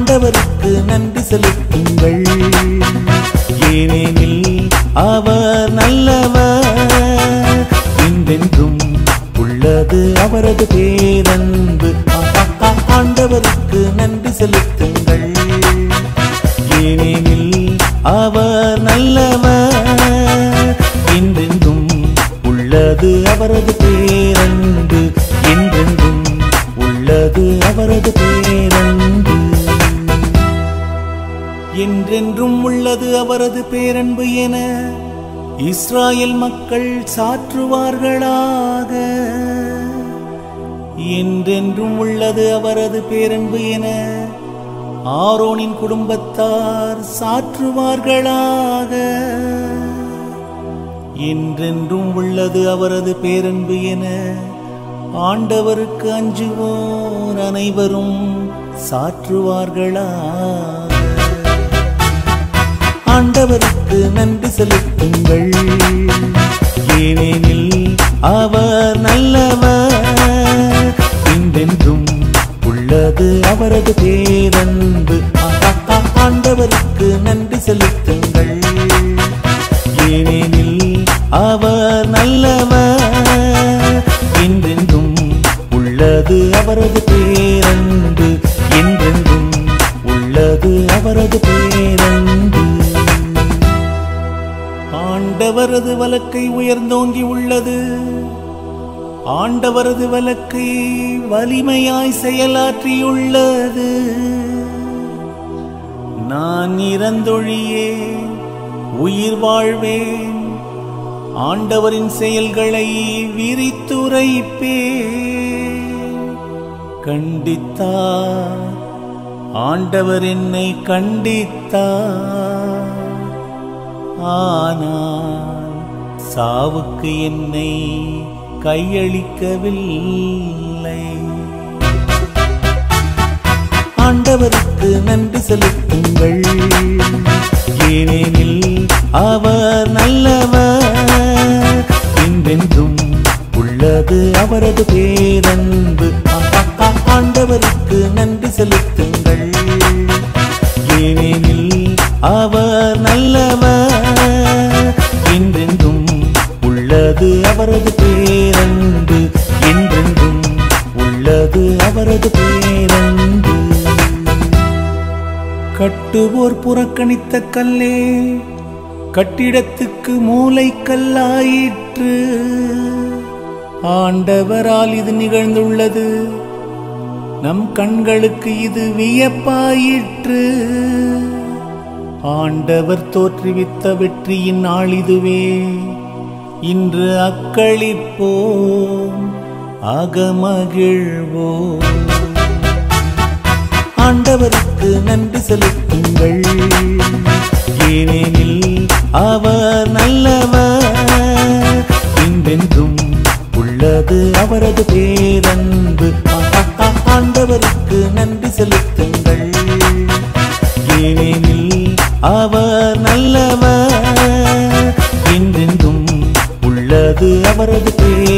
ஆண்டவருக்கு நன்றி செலுத்துங்கள் ஏனெனில் அவர் நல்லவர் என்றென்றும் உள்ளது அவரது பேரன்பு ஆ, ஆ, ஆ, ஆண்டவருக்கு நன்றி செலுத்துங்கள் ஏனெனில் அவர் நல்லவர் என்றென்றும் உள்ளது அவரது பேரன்பு என்றென்றும் உள்ளது அவரது பேரன்பு என்றென்றும் உள்ளது அவரது பேரன்பு என இஸ்ராயேல் மக்கள் சாற்றுவார்களாக என்றென்றும் உள்ளது அவரது பேரன்பு என ஆரோனின் குடும்பத்தார் சாற்றுவார்களாக என்றென்றும் உள்ளது அவரது பேரன்பு என ஆண்டவருக்கு அஞ்சுவோர் அனைவரும் சாற்றுவார்களாக ஆண்டவருக்கு நன்றி செலுத்துங்கள் ஏனெனில் அவர் நல்லவர் என்றென்றும் உள்ளது அவரது பேரன்பு ஆ, ஆ, ஆ, ஆண்டவருக்கு நன்றி செலுத்துங்கள் ஏனெனில் அவர் நல்லவர் என்றென்றும் உள்ளது அவரது பேரன்பு என்றென்றும் உள்ளது அவரது பேரன்பு ஆண்டவரது வலக்கை உயர்ந்தோங்கி உள்ளது ஆண்டவரது வலக்கை வலிமையாய் செயலாற்றியுள்ளது நான் இறந்தொழியே உயிர் வாழ்வேன் ஆண்டவரின் செயல்களை விரித்துரைப்பே கண்டித்தார் ஆண்டவர் என்னை கண்டித்தார் ஆனால் சாவுக்கு என்னை கையளிக்கவில்லை ஆண்டவருக்கு நன்றி செலுத்துங்கள் ஏனெனில் அவர் நல்லவர் என்றென்றும் உள்ளது அவரது பேரன்பு ஆ, ஆ, ஆ, ஆண்டவருக்கு நன்றி செலுத்துங்கள் ஏனெனில் அவர் நல்லவர் என்றென்றும் உள்ளது அவரது பேரன்பு என்றென்றும் உள்ளது அவரது பேரன்பு கட்டுவோர் புறக்கணித்த கல்லே கட்டிடத்துக்கு மூளைக்கல்லாயிற்று ஆண்டவரால் இது நிகழ்ந்துள்ளது நம் கண்களுக்கு இது வியப்பாயிற்று ஆண்டவர் தோற்றுவித்த வெற்றியின் நாள் இதுவே இன்று அக்களிப்போம் அகமகிழ்வோம் ஆண்டவருக்கு நன்றி செலுத்துங்கள் ஏனெனில் அவர் நல்லவர் என்றென்றும் உள்ளது அவரது பேரன்பு ஆ, ஆ, ஆ, ஆண்டவருக்கு நன்றி செலுத்துங்கள் ஏனெனில் அவர் நல்லவர் என்றென்றும் உள்ளது அவரது பேரன்பு